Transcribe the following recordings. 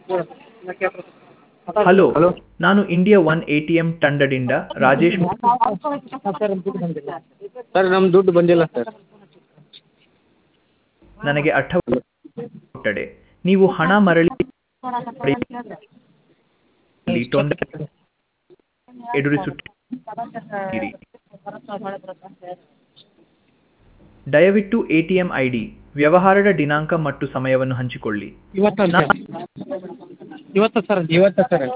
Hello ನಾನು India one A T M ತಂಡದಿಂದ Rajesh sir ನಮ್ಮ ದುಡ್ಡು ಬಂದಿಲ್ಲ ಸರ್ ನನಗೆ ಅರ್ಥವಾಗುತ್ತದೆ ನೀವು ಹಣ ಮರಳಿ ತೊಂದರೆ ಎದುರಿಸುತ್ತೀರಿ ದಯವಿಟ್ಟು ಎಟಿಎಂ ಐಡಿ ವ್ಯವಹಾರದ ದಿನಾಂಕ ಮತ್ತು ಸಮಯವನ್ನು ಹಂಚಿಕೊಳ್ಳಿ ಇವತ್ತು ಸರ್ ಇವತ್ತು ಸರ್ ಇವತ್ತು ಸರ್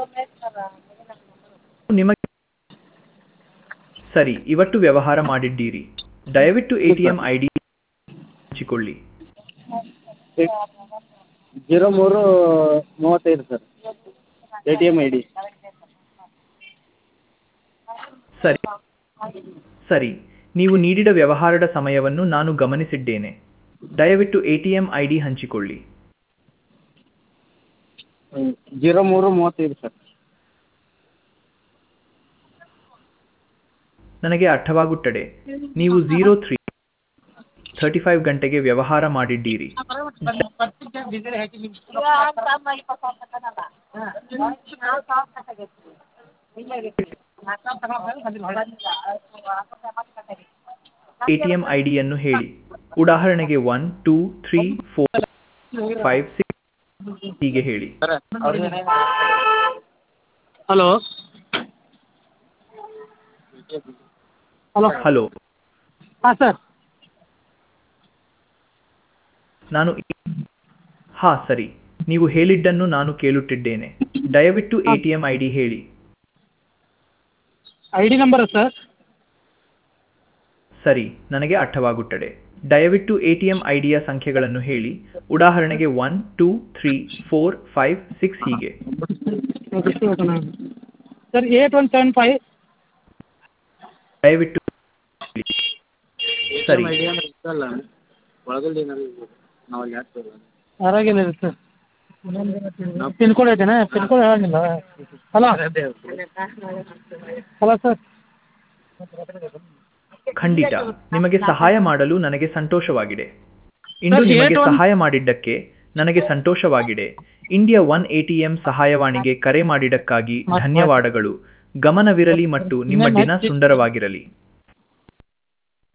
ನಿಮಗೆ ಸರಿ ಇವತ್ತು ವ್ಯವಹಾರ ಮಾಡಿದ್ದೀರಿ ದಯವಿಟ್ಟು ಎಟಿಎಂ ಐಡಿ ಹಂಚಿಕೊಳ್ಳಿ ಜೀರೋ ಮೂರು ಮೂವತ್ತೈದು sir A T M I D ಸರಿ ಸರಿ ನೀವು ನೀಡಿದ ವ್ಯವಹಾರದ ಸಮಯವನ್ನು ನಾನು ಗಮನಿಸಿದ್ದೇನೆ ದಯವಿಟ್ಟು ಎಟಿಎಂ ಐಡಿ ಹಂಚಿಕೊಳ್ಳಿ ಜೀರೋ ಮೂರು ಮೂವತ್ತೈದು ಸರ್ ನನಗೆ ಅರ್ಥವಾಗುತ್ತದೆ ನೀವು ಝೀರೋ ತ್ರೀ ಥರ್ಟಿ ಫೈವ್ ಗಂಟೆಗೆ ವ್ಯವಹಾರ ಮಾಡಿದ್ದೀರಿ ಎಟಿಎಂ ಐಡಿಯನ್ನು ಹೇಳಿ ಉದಾಹರಣೆಗೆ one two three four five six ಹೀಗೆ ಹೇಳಿ ಹಲೋ ಹಲೋ ಹಲೋ ಹಾಂ ಸರ್ ನಾನು ಹಾ ಸರಿ ನೀವು ಹೇಳಿದ್ದನ್ನು ನಾನು ಕೇಳುತ್ತಿದ್ದೇನೆ ದಯವಿಟ್ಟು ಎಟಿಎಂ ಐಡಿ ಹೇಳಿ ಐ ಡಿ ನಂಬರ್ ಸರ್ ಸರಿ ನನಗೆ ಅರ್ಥವಾಗುತ್ತದೆ ದಯವಿಟ್ಟು ಎಟಿಎಂ ಐಡಿಯ ಸಂಖ್ಯೆಗಳನ್ನು ಹೇಳಿ ಉದಾಹರಣೆಗೆ one two three four five six ಹೀಗೆ sir eight one seven five ದಯವಿಟ್ಟು ಹೇಳಿ. ಸರಿ ಹೊರಗಿಲ್ಲ ಸರ್ ಪಿನ್ ಕೋಡ್ ಐತೆನಾ ಪಿನ್ ಕೋಡ್ ಹೇಳಂಗಿಲ್ಲ ಹಲೋ ಹಲೋ ಸರ್ ಖಂಡಿತ ನಿಮಗೆ ಸಹಾಯ ಮಾಡಲು ನನಗೆ ಸಂತೋಷವಾಗಿದೆ ಇಂದು ಸರ್, ನಿಮಗೆ ಏಟ್ ಒನ್- ಸಹಾಯ ಮಾಡಿದ್ದಕ್ಕೆ ನನಗೆ ಸಂತೋಷವಾಗಿದೆ ಇಂಡಿಯಾ ಒನ್ ಎಟಿಎಂ ಸಹಾಯವಾಣಿಗೆ ಕರೆ ಮಾಡಿದ್ದಕ್ಕಾಗಿ ಧನ್ಯವಾದಗಳು ಗಮನವಿರಲಿ ಮತ್ತು ನಿಮ್ಮ ದಿನ ಸುಂದರವಾಗಿರಲಿ